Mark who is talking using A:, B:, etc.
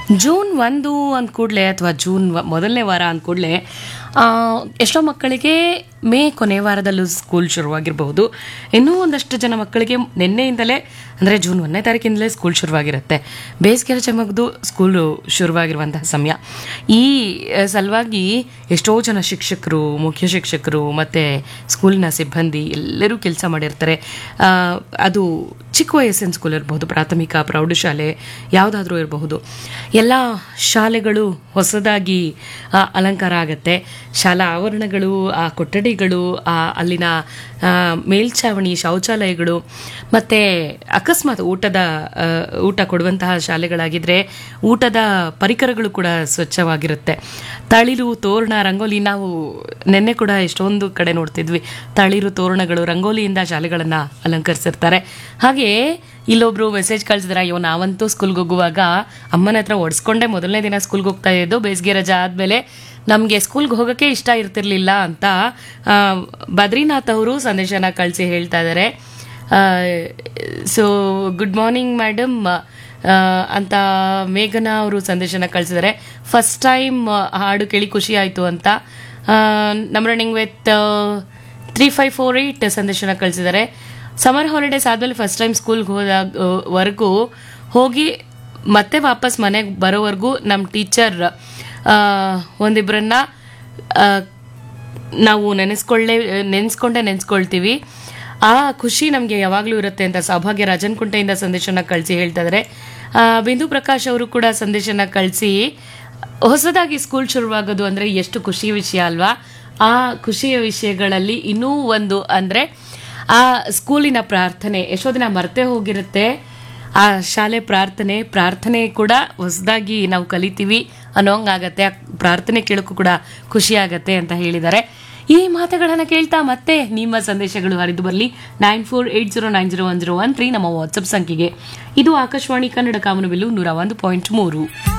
A: June ಒಂದು ಅಂದ ಕೂಡಲೇ ಅಥವಾ ಜೂನ್ ವ- ಮೊದಲನೇ ವಾರ ಅಂದ ಕೂಡಲೇ ಎಷ್ಟೋ ಮಕ್ಕಳಿಗೆ ಮೇ ಕೊನೆ ವಾರದಲ್ಲೂ ಸ್ಕೂಲ್ ಶುರುವಾಗಿರಬಹುದು ಇನ್ನೂ ಒಂದಷ್ಟು ಜನ ಮಕ್ಕಳಿಗೆ ನಿನ್ನೆಯಿಂದಲೇ ಅಂದರೆ ಜೂನ್ ಒಂದನೇ ತಾರೀಕಿಂದಲೇ ಸ್ಕೂಲ್ ಶುರುವಾಗಿರುತ್ತೆ ಬೇಸಿಗೆ ರಜೆ ಮುಗಿದು ಸ್ಕೂಲು ಶುರುವಾಗಿರುವಂತಹ ಸಮಯ ಈ ಆ, ಸಲುವಾಗಿ ಎಷ್ಟೋ ಜನ ಶಿಕ್ಷಕರು ಮುಖ್ಯ ಶಿಕ್ಷಕರು ಮತ್ತು ಸ್ಕೂಲಿನ ಸಿಬ್ಬಂದಿ ಎಲ್ಲರೂ ಕೆಲಸ ಮಾಡಿರ್ತಾರೆ ಆ, ಅದು ಚಿಕ್ಕ ವಯಸ್ಸಿನ ಸ್ಕೂಲ್ ಇರಬಹುದು ಪ್ರಾಥಮಿಕ ಪ್ರೌಢಶಾಲೆ ಯಾವುದಾದ್ರೂ ಇರಬಹುದು ಎಲ್ಲ ಶಾಲೆಗಳು ಹೊಸದಾಗಿ ಆ, ಅಲಂಕಾರ ಆಗುತ್ತೆ ಶಾಲಾ ಆವರಣಗಳು ಆ ಕೊಠಡಿಗಳು ಆ ಅಲ್ಲಿನ ಆ, ಮೇಲ್ಛಾವಣಿ ಶೌಚಾಲಯಗಳು ಮತ್ತು ಅಕಸ್ಮಾತ್ ಊಟದ ಆ, ಊಟ ಕೊಡುವಂತಹ ಶಾಲೆಗಳಾಗಿದ್ದರೆ ಊಟದ ಪರಿಕರಗಳು ಕೂಡ ಸ್ವಚ್ಛವಾಗಿರುತ್ತೆ ತಳಿರು ತೋರಣ ರಂಗೋಲಿ ನಾವು ನಿನ್ನೆ ಕೂಡ ಎಷ್ಟೊಂದು ಕಡೆ ನೋಡ್ತಿದ್ವಿ ತಳಿರು ತೋರಣಗಳು ರಂಗೋಲಿಯಿಂದ ಶಾಲೆಗಳನ್ನು ಅಲಂಕರಿಸಿರ್ತಾರೆ ಹಾಗೆ ಇಲ್ಲೊಬ್ರು ಮೆಸೇಜ್ ಕಳಿಸಿದ್ರೆ ಅಯ್ಯೋ ನಾವಂತೂ ಸ್ಕೂಲ್ಗೆ ಹೋಗುವಾಗ ಅಮ್ಮನ ಹತ್ರ ಒಡ್ಸ್ಕೊಂಡೆ ಮೊದಲನೇ ದಿನ ಸ್ಕೂಲ್ಗೆ ಹೋಗ್ತಾ ಇದ್ದು ಬೇಸಿಗೆ ರಜಾ ಆದಮೇಲೆ ನಮಗೆ ಸ್ಕೂಲ್ಗೆ ಹೋಗೋಕ್ಕೆ ಇಷ್ಟ ಇರ್ತಿರ್ಲಿಲ್ಲ ಅಂತ ಆ, ಬದ್ರಿನಾಥ್ ಅವರು ಸಂದೇಶನ ಕಳಿಸಿ ಹೇಳ್ತಾ ಇದ್ದಾರೆ ಸೊ ಗುಡ್ ಮಾರ್ನಿಂಗ್ ಮೇಡಮ್ ಅಂತ ಮೇಘನಾ ಅವರು ಸಂದೇಶನ ಕಳಿಸಿದ್ದಾರೆ ಫಸ್ಟ್ ಟೈಮ್ ಹಾಡು ಕೇಳಿ ಖುಷಿ ಆಯಿತು ಅಂತ ನಮ್ಮ running with three five four eight ಸಂದೇಶನ ಕಳಿಸಿದ್ದಾರೆ ಸಮರ್ ಹಾಲಿಡೇಸ್ ಆದಮೇಲೆ ಫಸ್ಟ್ ಟೈಮ್ ಸ್ಕೂಲ್ಗೆ ಹೋದಾಗ ವರೆಗೂ ಹೋಗಿ ಮತ್ತೆ ವಾಪಸ್ ಮನೆಗೆ ಬರೋವರೆಗೂ ನಮ್ಮ ಟೀಚರ್ ಒಂದಿಬ್ಬರನ್ನ ನಾವು ನೆನೆಸ್ಕೊಳ್ಳೆ ನೆನೆಸ್ಕೊಂಡೇ ನೆನೆಸ್ಕೊಳ್ತೀವಿ ಆ ಖುಷಿ ನಮಗೆ ಯಾವಾಗಲೂ ಇರುತ್ತೆ ಅಂತ ಸೌಭಾಗ್ಯ ರಾಜನ್ಕುಂಟೆಯಿಂದ ಸಂದೇಶನ ಕಳಿಸಿ ಹೇಳ್ತಾ ಇದ್ದಾರೆ ಆ, ಬಿಂದು ಪ್ರಕಾಶ್ ಅವರು ಕೂಡ ಸಂದೇಶನ ಕಳಿಸಿ ಹೊಸದಾಗಿ ಸ್ಕೂಲ್ ಶುರುವಾಗೋದು ಅಂದರೆ ಎಷ್ಟು ಖುಷಿ ವಿಷಯ ಅಲ್ವಾ ಆ ಖುಷಿಯ ವಿಷಯಗಳಲ್ಲಿ ಇನ್ನೂ ಒಂದು ಅಂದರೆ ಆ ಸ್ಕೂಲಿನ ಪ್ರಾರ್ಥನೆ ಎಷ್ಟೋ ದಿನ ಮರ್ತೆ ಹೋಗಿರುತ್ತೆ ಆ ಶಾಲೆ ಪ್ರಾರ್ಥನೆ ಪ್ರಾರ್ಥನೆ ಕೂಡ ಹೊಸದಾಗಿ ನಾವು ಕಲಿತೀವಿ ಅನ್ನೋಂಗಾಗತ್ತೆ ಆ ಪ್ರಾರ್ಥನೆ ಕೇಳೋಕ್ಕೂ ಕೂಡ ಖುಷಿ ಆಗತ್ತೆ ಅಂತ ಹೇಳಿದ್ದಾರೆ ಈ ಮಾತುಗಳನ್ನು ಕೇಳ್ತಾ ಮತ್ತೆ ನಿಮ್ಮ ಸಂದೇಶಗಳು ಹರಿದು ಬರಲಿ nine four eight zero nine zero one zero one three ನಮ್ಮ ವಾಟ್ಸಪ್ ಸಂಖ್ಯೆಗೆ ಇದು ಆಕಾಶವಾಣಿ ಕನ್ನಡ ಕಾಮನಬಿಲ್ಲು ನೂರ ಒಂದು ಪಾಯಿಂಟ್ ಮೂರು